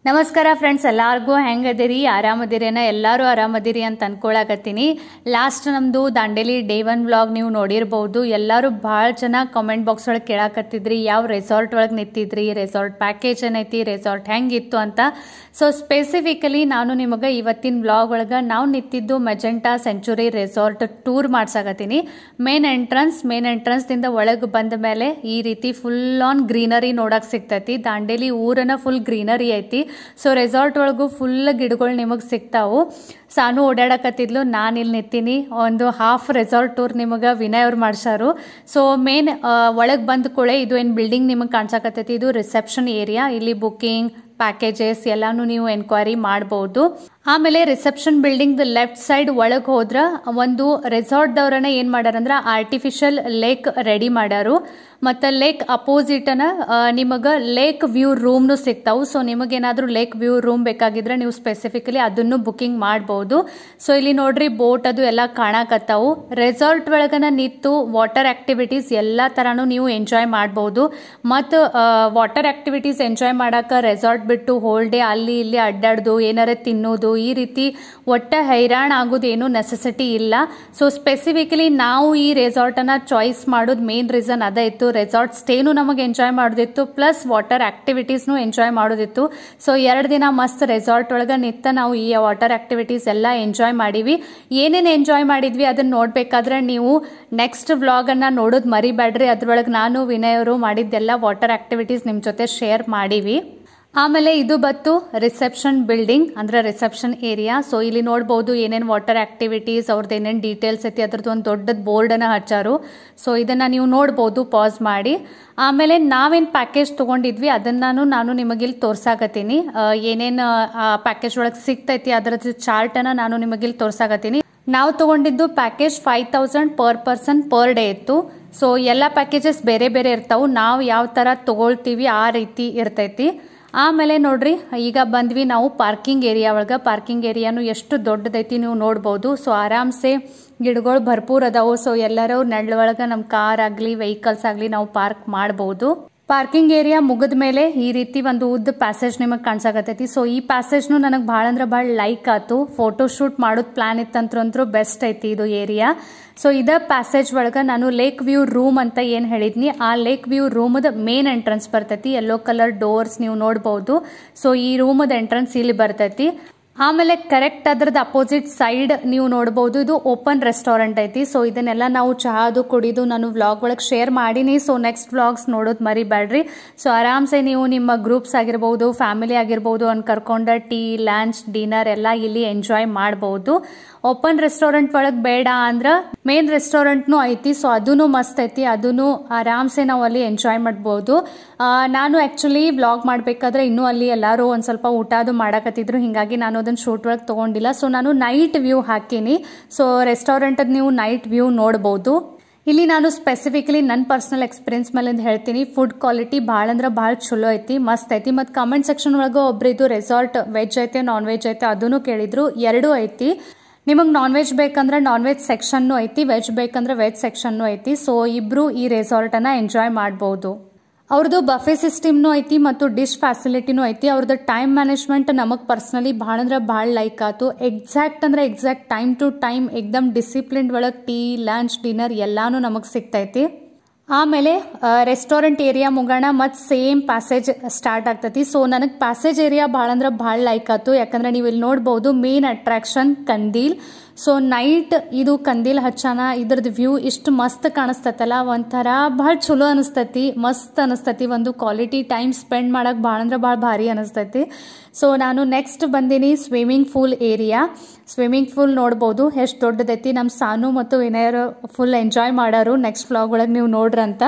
ನಮಸ್ಕಾರ ಫ್ರೆಂಡ್ಸ್ ಎಲ್ಲಾರ್ಗೂ ಹೆಂಗದಿರಿ ಆರಾಮದಿರೇನ ಎಲ್ಲರೂ ಆರಾಮದಿರಿ ಅಂತ ಅನ್ಕೊಳಕತ್ತೀನಿ ಲಾಸ್ಟ್ ನಮ್ಮದು ದಾಂಡೇಲಿ ಡೇ ಒನ್ ವ್ಲಾಗ್ ನೀವು ನೋಡಿರ್ಬೋದು ಎಲ್ಲರೂ ಭಾಳ ಜನ ಕಮೆಂಟ್ ಬಾಕ್ಸ್ ಒಳಗೆ ಕೇಳಾಕತ್ತಿದ್ರಿ ಯಾವ ರೆಸಾರ್ಟ್ ಒಳಗೆ ನಿಂತಿದ್ರಿ ರೆಸಾರ್ಟ್ ಪ್ಯಾಕೇಜ್ ಏನೈತಿ ರೆಸಾರ್ಟ್ ಹೆಂಗಿತ್ತು ಅಂತ ಸೊ ಸ್ಪೆಸಿಫಿಕಲಿ ನಾನು ನಿಮಗೆ ಇವತ್ತಿನ ವ್ಲಾಗ್ ಒಳಗೆ ನಾವು ನಿಂತಿದ್ದು ಮೆಜೆಂಟಾ ಸೆಂಚುರಿ ರೆಸಾರ್ಟ್ ಟೂರ್ ಮಾಡ್ಸಾಕತ್ತೀನಿ ಮೇನ್ ಎಂಟ್ರನ್ಸ್ ಮೇನ್ ಎಂಟ್ರನ್ಸ್ದಿಂದ ಒಳಗೆ ಬಂದ ಮೇಲೆ ಈ ರೀತಿ ಫುಲ್ ಆನ್ ಗ್ರೀನರಿ ನೋಡಕ್ ಸಿಗ್ತೈತಿ ದಾಂಡೇಲಿ ಊರನ ಫುಲ್ ಗ್ರೀನರಿ ಐತಿ ಸೊ ರೆಸಾರ್ಟ್ ಒಳಗು ಫುಲ್ ಗಿಡಗಳು ನಿಮಗೆ ಸಿಗ್ತಾವು ಸಾನು ಓಡಾಡಕತ್ತಿದ್ಲು ನಾನು ಇಲ್ಲಿ ನಿಂತೀನಿ ಒಂದು ಹಾಫ್ ರೆಸಾರ್ಟ್ ಟೂರ್ ನಿಮಗೆ ವಿನಯ್ ಅವ್ರು ಮಾಡ್ಸಾರು ಸೊ ಮೇನ್ ಒಳಗೆ ಬಂದ ಕೂಳೆ ಇದು ಏನು ಬಿಲ್ಡಿಂಗ್ ನಿಮಗೆ ಕಾಣಿಸಕತ್ತೈತಿ ಇದು ರಿಸೆಪ್ಷನ್ ಏರಿಯಾ ಇಲ್ಲಿ ಬುಕಿಂಗ್ ಪ್ಯಾಕೇಜಸ್ ಎಲ್ಲಾನು ನೀವು ಎನ್ಕ್ವೈರಿ ಮಾಡ್ಬೋದು ಆಮೇಲೆ ರಿಸೆಪ್ಷನ್ ಬಿಲ್ಡಿಂಗ್ ಲೆಫ್ಟ್ ಸೈಡ್ ಒಳಗೆ ಹೋದ್ರ ಒಂದು ರೆಸಾರ್ಟ್ದವ್ರನ್ನ ಏನು ಮಾಡ್ಯಾರಂದ್ರೆ ಆರ್ಟಿಫಿಷಿಯಲ್ ಲೇಕ್ ರೆಡಿ ಮಾಡ್ಯಾರು ಮತ್ತು ಲೇಕ್ ಅಪೋಸಿಟನ ನಿಮಗೆ ಲೇಕ್ ವ್ಯೂ ರೂಮ್ನು ಸಿಗ್ತಾವು ಸೊ ನಿಮಗೇನಾದರೂ ಲೇಕ್ ವ್ಯೂ ರೂಮ್ ಬೇಕಾಗಿದ್ರೆ ನೀವು ಸ್ಪೆಸಿಫಿಕಲಿ ಅದನ್ನು ಬುಕಿಂಗ್ ಮಾಡ್ಬೋದು ಸೊ ಇಲ್ಲಿ ನೋಡ್ರಿ ಬೋಟ್ ಅದು ಎಲ್ಲ ಕಾಣಕತ್ತಾವು ರೆಸಾರ್ಟ್ ಒಳಗನ ನಿಂತು ವಾಟರ್ ಆಕ್ಟಿವಿಟೀಸ್ ಎಲ್ಲ ಥರನೂ ನೀವು ಎಂಜಾಯ್ ಮಾಡ್ಬೋದು ಮತ್ತು ವಾಟರ್ ಆಕ್ಟಿವಿಟೀಸ್ ಎಂಜಾಯ್ ಮಾಡಕ್ಕೆ ರೆಸಾರ್ಟ್ ಬಿಟ್ಟು ಹೋಲ್ ಡೇ ಅಲ್ಲಿ ಇಲ್ಲಿ ಅಡ್ಡಾಡ್ದು ಏನಾರ ತಿನ್ನೋದು ಈ ರೀತಿ ಒಟ್ಟ ಹೈರಾಣ ಆಗೋದು ಏನು ನೆಸೆಸಿಟಿ ಇಲ್ಲ ಸೊ ಸ್ಪೆಸಿಫಿಕಲಿ ನಾವು ಈ ರೆಸಾರ್ಟನ್ನು ಚಾಯ್ಸ್ ಮಾಡೋದು ಮೇನ್ ರೀಸನ್ ಅದೇ ಇತ್ತು ರೆಸಾರ್ಟ್ ಸ್ಟೇನು ನಮಗೆ ಎಂಜಾಯ್ ಮಾಡೋದಿತ್ತು ಪ್ಲಸ್ ವಾಟರ್ ಆಕ್ಟಿವಿಟೀಸ್ನು ಎಂಜಾಯ್ ಮಾಡೋದಿತ್ತು ಸೊ ಎರಡು ದಿನ ಮಸ್ತ್ ರೆಸಾರ್ಟ್ ಒಳಗೆ ನಿತ್ತ ನಾವು ಈ ವಾಟರ್ ಆಕ್ಟಿವಿಟೀಸ್ ಎಲ್ಲ ಎಂಜಾಯ್ ಮಾಡೀವಿ ಏನೇನು ಎಂಜಾಯ್ ಮಾಡಿದ್ವಿ ಅದನ್ನ ನೋಡ್ಬೇಕಾದ್ರೆ ನೀವು ನೆಕ್ಸ್ಟ್ ವ್ಲಾಗನ್ನು ನೋಡೋದು ಮರಿಬೇಡ್ರಿ ಅದ್ರೊಳಗೆ ನಾನು ವಿನಯ್ ಅವರು ಮಾಡಿದ್ದೆಲ್ಲ ವಾಟರ್ ಆಕ್ಟಿವಿಟೀಸ್ ನಿಮ್ಮ ಜೊತೆ ಶೇರ್ ಮಾಡೀವಿ ಆಮೇಲೆ ಇದು ಬತ್ತು ರಿಸೆಪ್ಷನ್ ಬಿಲ್ಡಿಂಗ್ ಅಂದ್ರೆ ರಿಸೆಪ್ಷನ್ ಏರಿಯಾ ಸೊ ಇಲ್ಲಿ ನೋಡ್ಬೋದು ಏನೇನು ವಾಟರ್ ಆಕ್ಟಿವಿಟೀಸ್ ಅವ್ರದ್ದು ಏನೇನು ಡೀಟೇಲ್ಸ್ ಐತಿ ಅದ್ರದ್ದು ಒಂದು ದೊಡ್ಡದು ಬೋರ್ಡನ್ನು ಹಚ್ಚಾರು ಸೊ ಇದನ್ನು ನೀವು ನೋಡ್ಬೋದು ಪಾಸ್ ಮಾಡಿ ಆಮೇಲೆ ನಾವೇನು ಪ್ಯಾಕೇಜ್ ತೊಗೊಂಡಿದ್ವಿ ಅದನ್ನು ನಾನು ನಿಮಗಿಲ್ಲಿ ತೋರ್ಸಾಕತ್ತೀನಿ ಏನೇನು ಪ್ಯಾಕೇಜ್ ಒಳಗೆ ಸಿಗ್ತೈತಿ ಅದರದ್ದು ಚಾರ್ಟನ್ನು ನಾನು ನಿಮಗಿಲ್ಲಿ ತೋರ್ಸಾಕತ್ತೀನಿ ನಾವು ತೊಗೊಂಡಿದ್ದು package five thousand per person per day ಇತ್ತು ಸೊ ಎಲ್ಲ ಪ್ಯಾಕೇಜಸ್ ಬೇರೆ ಬೇರೆ ಇರ್ತಾವೆ ನಾವು ಯಾವ ಥರ ತೊಗೊಳ್ತೀವಿ ಆ ರೀತಿ ಇರ್ತೈತಿ ಆಮೇಲೆ ನೋಡ್ರಿ ಈಗ ಬಂದ್ವಿ ನಾವು ಪಾರ್ಕಿಂಗ್ ಏರಿಯಾ ಒಳಗೆ ಪಾರ್ಕಿಂಗ್ ಏರಿಯಾನು ಎಷ್ಟು ದೊಡ್ಡದೈತಿ ನೀವು ನೋಡ್ಬೋದು ಸೊ ಆರಾಮ್ಸೆ ಗಿಡಗಳು ಭರ್ಪೂರ್ ಅದಾವು ಸೊ ಎಲ್ಲರೂ ನೆರಳು ಒಳಗೆ ನಮ್ಮ ಕಾರ್ ಆಗಲಿ ವೆಹಿಕಲ್ಸ್ ಆಗಲಿ ನಾವು ಪಾರ್ಕ್ ಮಾಡ್ಬೋದು ಪಾರ್ಕಿಂಗ್ ಏರಿಯಾ ಮುಗಿದ ಮೇಲೆ ಈ ರೀತಿ ಒಂದು ಉದ್ದ ಪ್ಯಾಸೇಜ್ ನಿಮಗೆ ಕಾಣಿಸಾಕತ್ತೈತಿ ಸೊ ಈ ಪ್ಯಾಸೇಜ್ನು ನನಗೆ ಭಾಳ ಅಂದ್ರೆ ಭಾಳ ಲೈಕ್ ಆಯ್ತು ಫೋಟೋ ಶೂಟ್ ಮಾಡೋದು ಪ್ಲಾನ್ ಇತ್ತಂತಂದ್ರೂ ಬೆಸ್ಟ್ ಐತಿ ಇದು ಏರಿಯಾ ಸೊ ಇದ ಪ್ಯಾಸೇಜ್ ಒಳಗೆ ನಾನು ಲೇಕ್ ವ್ಯೂ ರೂಮ್ ಅಂತ ಏನು ಹೇಳಿದ್ನಿ ಆ ಲೇಕ್ ವ್ಯೂ ರೂಮದ ಮೇನ್ ಎಂಟ್ರೆನ್ಸ್ ಬರ್ತೈತಿ ಯೆಲ್ಲೋ ಕಲರ್ ಡೋರ್ಸ್ ನೀವು ನೋಡ್ಬೋದು ಸೊ ಈ ರೂಮದ ಎಂಟ್ರೆನ್ಸ್ ಇಲ್ಲಿ ಬರ್ತೈತಿ ಆಮೇಲೆ ಕರೆಕ್ಟ್ ಅದ್ರದ್ದು ಅಪೋಸಿಟ್ ಸೈಡ್ ನೀವು ನೋಡ್ಬೋದು ಇದು ಓಪನ್ ರೆಸ್ಟೋರೆಂಟ್ ಐತಿ ಸೊ ಇದನ್ನೆಲ್ಲ ನಾವು ಚಹಾದು ಕುಡಿದು ನಾನು ವ್ಲಾಗ್ ಒಳಗೆ ಶೇರ್ ಮಾಡೀನಿ ಸೊ ನೆಕ್ಸ್ಟ್ ವ್ಲಾಗ್ಸ್ ನೋಡೋದು ಮರಿಬೇಡ್ರಿ ಸೊ ಆರಾಮ್ಸೆ ನೀವು ನಿಮ್ಮ ಗ್ರೂಪ್ಸ್ ಆಗಿರ್ಬೋದು ಫ್ಯಾಮಿಲಿ ಆಗಿರ್ಬೋದು ಅನ್ ಕರ್ಕೊಂಡ ಟೀ ಲಂಚ್ ಡಿನ್ನರ್ ಎಲ್ಲ ಇಲ್ಲಿ ಎಂಜಾಯ್ ಮಾಡ್ಬೋದು ಓಪನ್ ರೆಸ್ಟೋರೆಂಟ್ ಒಳಗೆ ಬೇಡ ಅಂದ್ರೆ ಮೇನ್ ರೆಸ್ಟೋರೆಂಟ್ನು ಐತಿ ಸೊ ಅದೂ ಮಸ್ತ್ ಐತಿ ಅದೂ ಆರಾಮ್ಸೆ ನಾವು ಅಲ್ಲಿ ಎಂಜಾಯ್ ಮಾಡ್ಬೋದು ನಾನು ಆ್ಯಕ್ಚುಲಿ ವ್ಲಾಗ್ ಮಾಡಬೇಕಾದ್ರೆ ಇನ್ನೂ ಅಲ್ಲಿ ಎಲ್ಲರೂ ಒಂದು ಸ್ವಲ್ಪ ಊಟ ಅದು ಮಾಡಕತ್ತಿದ್ರು ಹಿಂಗಾಗಿ ನಾನು ಅದನ್ನು ಶೂಟ್ ಒಳಗೆ ತೊಗೊಂಡಿಲ್ಲ ಸೊ ನಾನು ನೈಟ್ ವ್ಯೂ ಹಾಕೀನಿ ಸೊ ರೆಸ್ಟೋರೆಂಟದ್ದು ನೀವು ನೈಟ್ ವ್ಯೂ ನೋಡ್ಬೋದು ಇಲ್ಲಿ ನಾನು ಸ್ಪೆಸಿಫಿಕಲಿ ನನ್ನ ಪರ್ಸನಲ್ ಎಕ್ಸ್ಪೀರಿಯನ್ಸ್ ಮೇಲಿಂದ ಹೇಳ್ತೀನಿ ಫುಡ್ ಕ್ವಾಲಿಟಿ ಭಾಳ ಅಂದ್ರೆ ಭಾಳ ಚಲೋ ಐತಿ ಮಸ್ತ್ ಐತಿ ಮತ್ತು ಕಮೆಂಟ್ ಸೆಕ್ಷನ್ ಒಳಗೆ ಒಬ್ರಿದು ರೆಸಾರ್ಟ್ ವೆಜ್ ಐತೆ ನಾನ್ ವೆಜ್ ಐತೆ ಅದನ್ನು ಕೇಳಿದ್ರು ಎರಡೂ ಐತಿ ನಿಮಗೆ ನಾನ್ ವೆಜ್ ಬೇಕಂದ್ರೆ ನಾನ್ ವೆಜ್ ಸೆಕ್ಷನ್ನು ಐತಿ ವೆಜ್ ಬೇಕಂದ್ರೆ ವೆಜ್ ಸೆಕ್ಷನ್ನು ಐತಿ ಸೊ ಇಬ್ರು ಈ ರೆಸಾರ್ಟನ್ನು ಎಂಜಾಯ್ ಮಾಡ್ಬೋದು ಅವ್ರದ್ದು ಬಫೆ ಸಿಸ್ಟಮ್ನು ಐತಿ ಮತ್ತು ಡಿಶ್ ಫ್ಯಾಸಿಲಿಟಿನೂ ಐತಿ ಅವ್ರದ್ದು ಟೈಮ್ ಮ್ಯಾನೇಜ್ಮೆಂಟ್ ನಮಗೆ ಪರ್ಸ್ನಲಿ ಭಾಳ ಅಂದ್ರೆ ಭಾಳ ಲೈಕ್ ಆಯ್ತು ಎಕ್ಸಾಕ್ಟ್ ಅಂದ್ರೆ ಎಕ್ಸಾಕ್ಟ್ ಟೈಮ್ ಟು ಟೈಮ್ ಎಕ್ದಮ್ ಡಿಸಿಪ್ಲಿನ್ ಒಳಗೆ ಟೀ ಲಂಚ್ ಡಿನ್ನರ್ ಎಲ್ಲಾನು ನಮಗೆ ಸಿಗ್ತೈತಿ ಆಮೇಲೆ ರೆಸ್ಟೋರೆಂಟ್ ಏರಿಯಾ ಮುಗೋಣ ಮತ್ತು ಸೇಮ್ ಪ್ಯಾಸೇಜ್ ಸ್ಟಾರ್ಟ್ ಆಗ್ತೈತಿ ಸೊ ನನಗೆ ಪ್ಯಾಸೇಜ್ ಏರಿಯಾ ಭಾಳ ಅಂದ್ರೆ ಭಾಳ ಲೈಕ್ ಆಯ್ತು ಯಾಕಂದ್ರೆ ನೀವು ಇಲ್ಲಿ ನೋಡ್ಬೋದು ಮೇನ್ ಅಟ್ರಾಕ್ಷನ್ ಕಂದೀಲ್ ಸೊ ನೈಟ್ ಇದು ಕಂದೀಲ್ ಹಚ್ಚಾನ ಇದ್ರದ್ದು ವ್ಯೂ ಇಷ್ಟು ಮಸ್ತ್ ಕಾಣಿಸ್ತೈತಲ್ಲ ಒಂಥರ ಭಾಳ ಚಲೋ ಅನಿಸ್ತೈತಿ ಮಸ್ತ್ ಅನಿಸ್ತೈತಿ ಒಂದು ಕ್ವಾಲಿಟಿ ಟೈಮ್ ಸ್ಪೆಂಡ್ ಮಾಡಕ್ಕೆ ಭಾಳ ಅಂದ್ರೆ ಭಾಳ ಭಾರಿ ಅನಿಸ್ತೈತಿ ಸೊ ನಾನು ನೆಕ್ಸ್ಟ್ ಬಂದೀನಿ swimming pool area swimming pool ನೋಡ್ಬೋದು ಎಷ್ಟು ದೊಡ್ಡದೈತಿ ನಮ್ಮ ಸಾನು ಮತ್ತು ವಿನಯರು ಫುಲ್ ಎಂಜಾಯ್ ಮಾಡೋರು ನೆಕ್ಸ್ಟ್ ವ್ಲಾಗ್ ಒಳಗೆ ನೀವು ನೋಡ್ರಂತ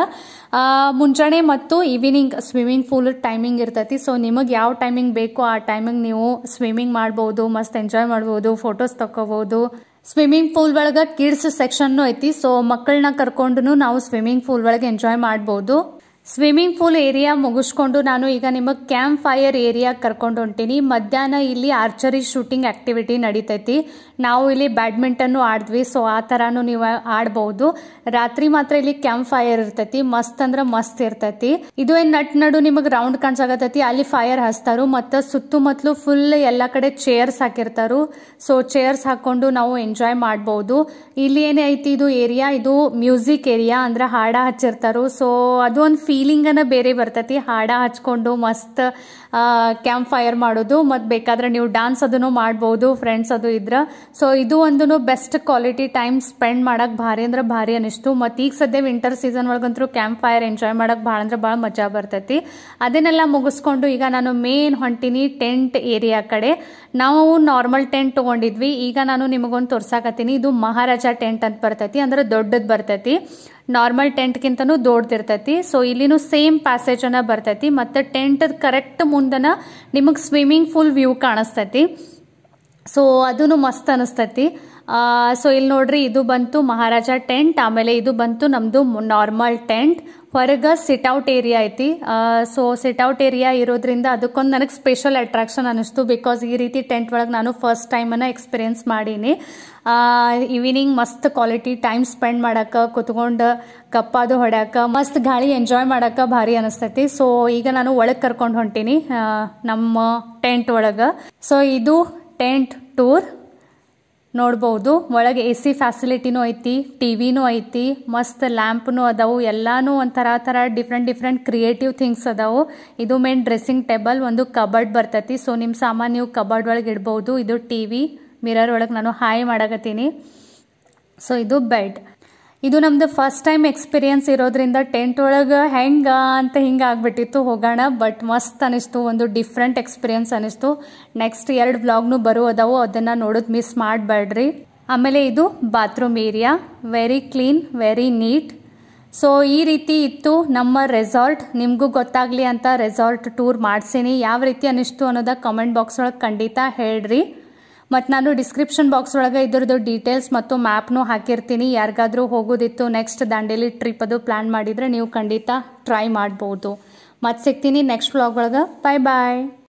ಮುಂಜಾನೆ ಮತ್ತು ಈವ್ನಿಂಗ್ ಸ್ವಿಮ್ಮಿಂಗ್ ಪೂಲ್ ಟೈಮಿಂಗ್ ಇರ್ತೈತಿ ಸೊ ನಿಮಗೆ ಯಾವ ಟೈಮಿಂಗ್ ಬೇಕು ಆ ಟೈಮಿಂಗ್ ನೀವು ಸ್ವಿಮ್ಮಿಂಗ್ ಮಾಡ್ಬೋದು ಮಸ್ತ್ ಎಂಜಾಯ್ ಮಾಡ್ಬೋದು ಫೋಟೋಸ್ ತಗೋಬೋದು ಸ್ವಿಮ್ಮಿಂಗ್ ಪೂಲ್ ಒಳಗೆ ಕಿಡ್ಸ್ ಸೆಕ್ಷನ್ನು ಐತಿ ಸೊ ಮಕ್ಕಳನ್ನ ಕರ್ಕೊಂಡು ನಾವು ಸ್ವಿಮ್ಮಿಂಗ್ ಪೂಲ್ ಒಳಗೆ ಎಂಜಾಯ್ ಮಾಡ್ಬೋದು ಸ್ವಿಮ್ಮಿಂಗ್ ಪೂಲ್ ಏರಿಯಾ ಮುಗಿಸ್ಕೊಂಡು ನಾನು ಈಗ ನಿಮಗೆ ಕ್ಯಾಂಪ್ ಫೈರ್ ಏರಿಯಾ ಕರ್ಕೊಂಡು ಹೊಂಟೀನಿ ಮಧ್ಯಾಹ್ನ ಇಲ್ಲಿ ಆರ್ಚರಿ ಶೂಟಿಂಗ್ ಆಕ್ಟಿವಿಟಿ ನಡೀತೈತಿ ನಾವು ಇಲ್ಲಿ ಬ್ಯಾಡ್ಮಿಂಟನ್ನು ಆಡಿದ್ವಿ ಸೊ ಆ ಥರನೂ ನೀವು ಆಡ್ಬೋದು ರಾತ್ರಿ ಮಾತ್ರ ಇಲ್ಲಿ ಕ್ಯಾಂಪ್ ಫೈರ್ ಇರ್ತೈತಿ ಮಸ್ತ್ ಅಂದ್ರೆ ಮಸ್ತ್ ಇರ್ತೈತಿ ಇದು ಏನ್ ನಟ್ ನಡು ನಿಮಗೆ ರೌಂಡ್ ಕಾಣಿಸಾಕತೈತಿ ಅಲ್ಲಿ ಫೈರ್ ಹಚ್ತಾರು ಮತ್ತು ಸುತ್ತಮುತ್ತಲು ಫುಲ್ ಎಲ್ಲ ಕಡೆ ಚೇರ್ಸ್ ಹಾಕಿರ್ತಾರು ಸೊ ಚೇರ್ಸ್ ಹಾಕೊಂಡು ನಾವು ಎಂಜಾಯ್ ಮಾಡ್ಬೋದು ಇಲ್ಲಿ ಏನೇ ಐತಿ ಇದು ಏರಿಯಾ ಇದು ಮ್ಯೂಸಿಕ್ ಏರಿಯಾ ಅಂದ್ರೆ ಹಾಡ ಹಚ್ಚಿರ್ತಾರು ಸೊ ಅದು ಒಂದು ಫೀಲಿಂಗನ ಬೇರೆ ಬರ್ತೈತಿ ಹಾಡ ಹಚ್ಕೊಂಡು ಮಸ್ತ್ ಕ್ಯಾಂಪ್ ಫೈರ್ ಮಾಡೋದು ಮತ್ತು ಬೇಕಾದ್ರೆ ನೀವು ಡಾನ್ಸ್ ಅದನ್ನು ಮಾಡ್ಬೋದು ಫ್ರೆಂಡ್ಸ್ ಅದು ಇದ್ರ ಸೊ ಇದು ಒಂದು ಬೆಸ್ಟ್ ಕ್ವಾಲಿಟಿ ಟೈಮ್ ಸ್ಪೆಂಡ್ ಮಾಡಕ್ ಭಾರಿ ಅಂದ್ರೆ ಭಾರಿ ಅನಿಸ್ತು ಮತ್ತು ಈಗ ಸದ್ಯ ವಿಂಟರ್ ಸೀಸನ್ ಒಳಗಂತೂ ಕ್ಯಾಂಪ್ ಫೈರ್ ಎಂಜಾಯ್ ಮಾಡಕ್ ಭಾಳ ಅಂದ್ರೆ ಭಾಳ ಮಜಾ ಬರ್ತೈತಿ ಅದನ್ನೆಲ್ಲ ಮುಗಿಸ್ಕೊಂಡು ಈಗ ನಾನು ಮೇನ್ ಹೊಂಟೀನಿ ಟೆಂಟ್ ಏರಿಯಾ ಕಡೆ ನಾವು ನಾರ್ಮಲ್ ಟೆಂಟ್ ತಗೊಂಡಿದ್ವಿ ಈಗ ನಾನು ನಿಮಗೊಂದು ತೋರ್ಸಾಕತ್ತೀನಿ ಇದು ಮಹಾರಾಜ ಟೆಂಟ್ ಅಂತ ಬರ್ತೈತಿ ಅಂದ್ರೆ ದೊಡ್ಡದು ಬರ್ತೈತಿ ನಾರ್ಮಲ್ ಟೆಂಟ್ಗಿಂತನೂ ದೊಡ್ಡದಿರ್ತೈತಿ ಸೊ ಇಲ್ಲಿನೂ ಸೇಮ್ ಪ್ಯಾಸೇಜ್ ಅನ್ನ ಬರ್ತೈತಿ ಮತ್ತು ಟೆಂಟ್ ಕರೆಕ್ಟ್ ಮುಂದನ ನಿಮಗೆ ಸ್ವಿಮ್ಮಿಂಗ್ ಫೂಲ್ ವ್ಯೂ ಕಾಣಿಸ್ತೈತಿ ಸೊ ಅದೂ ಮಸ್ತ್ ಅನಿಸ್ತೈತಿ ಸೊ ಇಲ್ಲಿ ನೋಡ್ರಿ ಇದು ಬಂತು ಮಹಾರಾಜ ಟೆಂಟ್ ಆಮೇಲೆ ಇದು ಬಂತು ನಮ್ಮದು ನಾರ್ಮಲ್ ಟೆಂಟ್ ಹೊರಗೆ ಸಿಟ್ಔಟ್ ಏರಿಯಾ ಐತಿ ಸೊ ಸಿಟ್ಔಟ್ ಏರಿಯಾ ಇರೋದ್ರಿಂದ ಅದಕ್ಕೊಂದು ನನಗೆ ಸ್ಪೆಷಲ್ ಅಟ್ರಾಕ್ಷನ್ ಅನಿಸ್ತು ಬಿಕಾಸ್ ಈ ರೀತಿ ಟೆಂಟ್ ಒಳಗೆ ನಾನು ಫಸ್ಟ್ ಟೈಮನ್ನು ಎಕ್ಸ್ಪೀರಿಯನ್ಸ್ ಮಾಡೀನಿ ಈವ್ನಿಂಗ್ ಮಸ್ತ್ ಕ್ವಾಲಿಟಿ ಟೈಮ್ ಸ್ಪೆಂಡ್ ಮಾಡಕ್ಕೆ ಕುತ್ಕೊಂಡು ಕಪ್ಪಾದು ಹೊಡ್ಯಾಕ ಮಸ್ತ್ ಗಾಳಿ ಎಂಜಾಯ್ ಮಾಡಕ್ಕೆ ಭಾರಿ ಅನಿಸ್ತೈತಿ ಸೊ ಈಗ ನಾನು ಒಳಗೆ ಕರ್ಕೊಂಡು ಹೊಂಟೀನಿ ನಮ್ಮ ಟೆಂಟ್ ಒಳಗೆ ಸೊ ಇದು ಟೆಂಟ್ ಟೂರ್ ನೋಡ್ಬೋದು ಒಳಗೆ ಎ ಸಿ ಫ್ಯಾಸಿಲಿಟಿನೂ ಐತಿ ಟಿ ವಿನೂ ಐತಿ ಮಸ್ತ್ ಲ್ಯಾಂಪ್ನು ಅದಾವು ಎಲ್ಲಾನು ಒಂಥರ ಥರ ಡಿಫ್ರೆಂಟ್ ಡಿಫ್ರೆಂಟ್ ಕ್ರಿಯೇಟಿವ್ ಥಿಂಗ್ಸ್ ಅದಾವು ಇದು ಮೇನ್ ಡ್ರೆಸ್ಸಿಂಗ್ ಟೇಬಲ್ ಒಂದು ಕಬರ್ಡ್ ಬರ್ತೈತಿ ಸೊ ನಿಮ್ಮ ಸಾಮಾನು ನೀವು ಕಬರ್ಡ್ ಒಳಗೆ ಇಡ್ಬೋದು ಇದು ಟಿ ವಿ ಮಿರರ್ ಒಳಗೆ ನಾನು ಹಾಯ್ ಮಾಡಕತ್ತೀನಿ ಸೊ ಇದು ಬೆಡ್ ಇದು ನಮ್ದು ಫಸ್ಟ್ ಟೈಮ್ ಎಕ್ಸ್ಪೀರಿಯನ್ಸ್ ಇರೋದ್ರಿಂದ ಟೆಂಟ್ ಒಳಗೆ ಹೆಂಗ ಅಂತ ಹಿಂಗೆ ಆಗ್ಬಿಟ್ಟಿತ್ತು ಹೋಗೋಣ ಬಟ್ ಮಸ್ತ್ ಅನಿಸ್ತು ಒಂದು ಡಿಫ್ರೆಂಟ್ ಎಕ್ಸ್ಪೀರಿಯನ್ಸ್ ಅನಿಸ್ತು ನೆಕ್ಸ್ಟ್ ಎರಡು ಬ್ಲಾಗ್ನು ಬರೋ ಅದಾವು ಅದನ್ನು ನೋಡೋದು ಮಿಸ್ ಮಾಡಬೇಡ್ರಿ ಆಮೇಲೆ ಇದು bathroom area very clean very neat so ಈ ರೀತಿ ಇತ್ತು ನಮ್ಮ ರೆಸಾರ್ಟ್ ನಿಮಗೂ ಗೊತ್ತಾಗಲಿ ಅಂತ ರೆಸಾರ್ಟ್ ಟೂರ್ ಮಾಡ್ಸೀನಿ ಯಾವ ರೀತಿ ಅನಿಸ್ತು ಅನ್ನೋದ ಕಮೆಂಟ್ ಬಾಕ್ಸ್ ಒಳಗೆ ಖಂಡಿತ ಹೇಳ್ರಿ ಮತ್ತು ನಾನು ಡಿಸ್ಕ್ರಿಪ್ಷನ್ ಬಾಕ್ಸ್ ಒಳಗೆ ಇದ್ರದ್ದು ಡೀಟೇಲ್ಸ್ ಮತ್ತು ಮ್ಯಾಪ್ನು ಹಾಕಿರ್ತೀನಿ ಯಾರಿಗಾದ್ರೂ ಹೋಗೋದಿತ್ತು ನೆಕ್ಸ್ಟ್ ದಾಂಡೇಲಿ ಟ್ರಿಪ್ ಅದು ಪ್ಲ್ಯಾನ್ ಮಾಡಿದರೆ ನೀವು ಖಂಡಿತ ಟ್ರೈ ಮಾಡ್ಬೋದು ಮತ್ತೆ ಸಿಗ್ತೀನಿ ನೆಕ್ಸ್ಟ್ ವ್ಲಾಗ್ ಒಳಗೆ ಬಾಯ್ ಬಾಯ್